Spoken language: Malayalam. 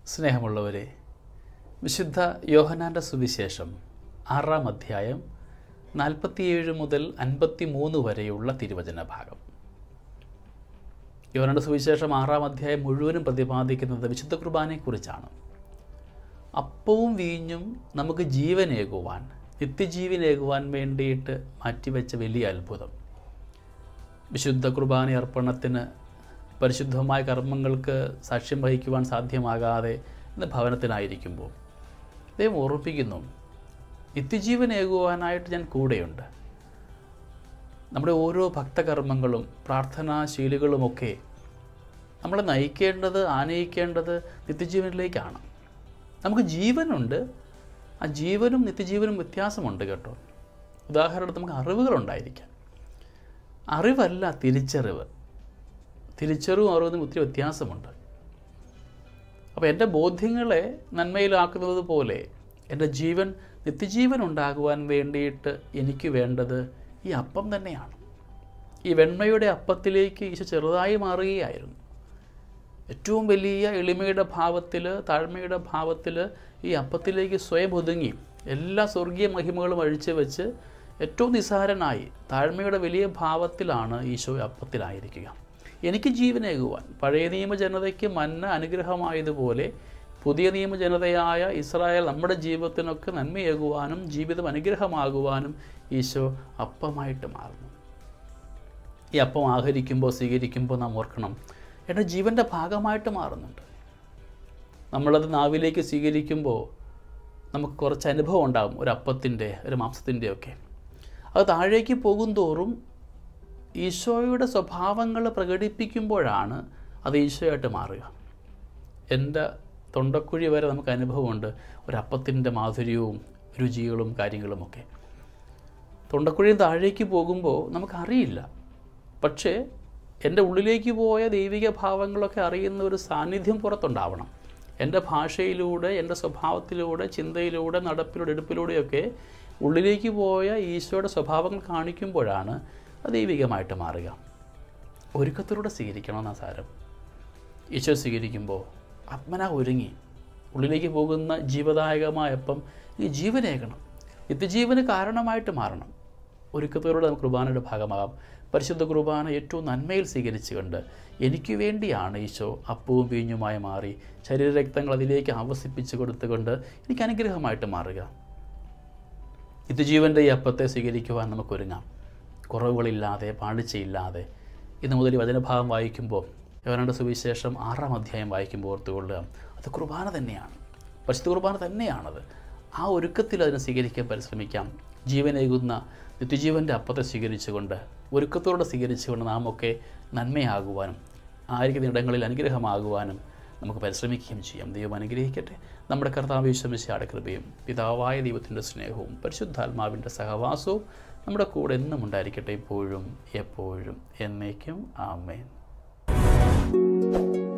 സ്നേഹമുള്ളവരെ വിശുദ്ധ യോഹനാൻ്റെ സുവിശേഷം ആറാം അധ്യായം നാൽപ്പത്തിയേഴ് മുതൽ അൻപത്തി മൂന്ന് വരെയുള്ള തിരുവചന ഭാഗം യോഹനാൻ്റെ സുവിശേഷം ആറാം അധ്യായം മുഴുവനും പ്രതിപാദിക്കുന്നത് വിശുദ്ധ കുർബാനയെക്കുറിച്ചാണ് അപ്പവും വീഞ്ഞും നമുക്ക് ജീവനേകുവാൻ നിത്യജീവനേകുവാൻ വേണ്ടിയിട്ട് മാറ്റിവെച്ച വലിയ അത്ഭുതം വിശുദ്ധ കുർബാന അർപ്പണത്തിന് പരിശുദ്ധമായ കർമ്മങ്ങൾക്ക് സാക്ഷ്യം വഹിക്കുവാൻ സാധ്യമാകാതെ ഇന്ന് ഭവനത്തിനായിരിക്കുമ്പോൾ ദൈവം ഓർമ്മിപ്പിക്കുന്നു നിത്യജീവനേകുവാനായിട്ട് ഞാൻ കൂടെയുണ്ട് നമ്മുടെ ഓരോ ഭക്തകർമ്മങ്ങളും പ്രാർത്ഥനാശീലുകളുമൊക്കെ നമ്മളെ നയിക്കേണ്ടത് ആനയിക്കേണ്ടത് നിത്യജീവനിലേക്കാണ് നമുക്ക് ജീവനുണ്ട് ആ ജീവനും നിത്യജീവനും വ്യത്യാസമുണ്ട് കേട്ടോ ഉദാഹരണത്തിന് നമുക്ക് അറിവുകളുണ്ടായിരിക്കാം അറിവല്ല തിരിച്ചറിവ് തിരിച്ചറിവും അറിവും ഒത്തിരി വ്യത്യാസമുണ്ട് അപ്പോൾ എൻ്റെ ബോധ്യങ്ങളെ നന്മയിലാക്കുന്നത് പോലെ എൻ്റെ ജീവൻ നിത്യജീവൻ ഉണ്ടാകുവാൻ വേണ്ടിയിട്ട് എനിക്ക് വേണ്ടത് ഈ അപ്പം തന്നെയാണ് ഈ വെണ്മയുടെ അപ്പത്തിലേക്ക് ഈശോ ചെറുതായി മാറുകയായിരുന്നു ഏറ്റവും വലിയ എളിമയുടെ ഭാവത്തിൽ താഴ്മയുടെ ഭാവത്തിൽ ഈ അപ്പത്തിലേക്ക് സ്വയം ഒതുങ്ങി എല്ലാ സ്വർഗീയ മഹിമകളും അഴിച്ചു വെച്ച് ഏറ്റവും നിസ്സാരനായി താഴ്മയുടെ വലിയ ഭാവത്തിലാണ് ഈശോ അപ്പത്തിലായിരിക്കുക എനിക്ക് ജീവനേകുവാൻ പഴയ നിയമ ജനതയ്ക്ക് മന്ന അനുഗ്രഹമായതുപോലെ പുതിയ നിയമ ജനതയായ ഇസ്രായേൽ നമ്മുടെ ജീവിതത്തിനൊക്കെ നന്മയേകുവാനും ജീവിതം അനുഗ്രഹമാകുവാനും ഈശോ അപ്പമായിട്ട് മാറുന്നു ഈ അപ്പം ആഹരിക്കുമ്പോൾ സ്വീകരിക്കുമ്പോൾ നാം ഓർക്കണം എൻ്റെ ജീവൻ്റെ ഭാഗമായിട്ട് മാറുന്നുണ്ട് നമ്മളത് നാവിലേക്ക് സ്വീകരിക്കുമ്പോൾ നമുക്ക് കുറച്ച് അനുഭവം ഉണ്ടാകും ഒരു അപ്പത്തിൻ്റെ ഒരു മാംസത്തിൻ്റെ ഒക്കെ അത് താഴേക്ക് പോകും തോറും ഈശോയുടെ സ്വഭാവങ്ങൾ പ്രകടിപ്പിക്കുമ്പോഴാണ് അത് ഈശോയായിട്ട് മാറുക എൻ്റെ തൊണ്ടക്കുഴി വരെ നമുക്ക് അനുഭവമുണ്ട് ഒരപ്പത്തിൻ്റെ മാധുര്യവും രുചികളും കാര്യങ്ങളുമൊക്കെ തൊണ്ടക്കുഴിയും താഴേക്ക് പോകുമ്പോൾ നമുക്കറിയില്ല പക്ഷേ എൻ്റെ ഉള്ളിലേക്ക് പോയ ദൈവിക ഭാവങ്ങളൊക്കെ അറിയുന്ന ഒരു സാന്നിധ്യം പുറത്തുണ്ടാവണം എൻ്റെ ഭാഷയിലൂടെ എൻ്റെ സ്വഭാവത്തിലൂടെ ചിന്തയിലൂടെ നടപ്പിലൂടെ എടുപ്പിലൂടെയൊക്കെ ഉള്ളിലേക്ക് പോയ ഈശോയുടെ സ്വഭാവങ്ങൾ കാണിക്കുമ്പോഴാണ് അത് ദൈവികമായിട്ട് മാറുക ഒരുക്കത്തിലൂടെ സ്വീകരിക്കണമെന്നാ സാരം ഈശോ സ്വീകരിക്കുമ്പോൾ ആത്മന ഒരുങ്ങി ഉള്ളിലേക്ക് പോകുന്ന ജീവദായകമായ അപ്പം ഈ ജീവനേകണം നിത്യജീവന് കാരണമായിട്ട് മാറണം ഒരുക്കത്തിലൂടെ നമുക്ക് കുർബാനയുടെ ഭാഗമാകാം പരിശുദ്ധ കുർബാന ഏറ്റവും നന്മയിൽ സ്വീകരിച്ചുകൊണ്ട് എനിക്ക് വേണ്ടിയാണ് ഈശോ അപ്പവും വീഞ്ഞുമായി മാറി ശരീരരക്തങ്ങൾ അതിലേക്ക് ആവസിപ്പിച്ച് കൊടുത്തുകൊണ്ട് എനിക്ക് അനുഗ്രഹമായിട്ട് മാറുക നിത്യജീവൻ്റെ ഈ അപ്പത്തെ സ്വീകരിക്കുവാൻ നമുക്കൊരുങ്ങാം കുറവുകളില്ലാതെ പാളിച്ചയില്ലാതെ ഇന്ന് മുതൽ ഈ വചനഭാഗം വായിക്കുമ്പോൾ യോനാണ്ട് സുവിശേഷം ആറാം അധ്യായം വായിക്കുമ്പോൾ ഓർത്തുകൊള്ളുക അത് കുർബാന തന്നെയാണ് പരിശുദ്ധ കുർബാന തന്നെയാണത് ആ ഒരുക്കത്തിൽ അതിനെ സ്വീകരിക്കാൻ പരിശ്രമിക്കാം ജീവനേകുന്ന നിത്യജീവൻ്റെ അപ്പത്തെ സ്വീകരിച്ചുകൊണ്ട് ഒരുക്കത്തോടെ സ്വീകരിച്ചുകൊണ്ട് നാം ഒക്കെ നന്മയാകുവാനും ആയിരിക്കുന്ന ഇടങ്ങളിൽ അനുഗ്രഹമാകുവാനും നമുക്ക് പരിശ്രമിക്കുകയും ചെയ്യാം ദൈവം അനുഗ്രഹിക്കട്ടെ നമ്മുടെ കർത്താവ് വിശ്വമിശയുടെ കൃപയും പിതാവായ ദൈവത്തിൻ്റെ സ്നേഹവും പരിശുദ്ധാത്മാവിൻ്റെ സഹവാസവും നമ്മുടെ കൂടെ എന്നും ഉണ്ടായിരിക്കട്ടെ ഇപ്പോഴും എപ്പോഴും എന്നേക്കും ആമേൻ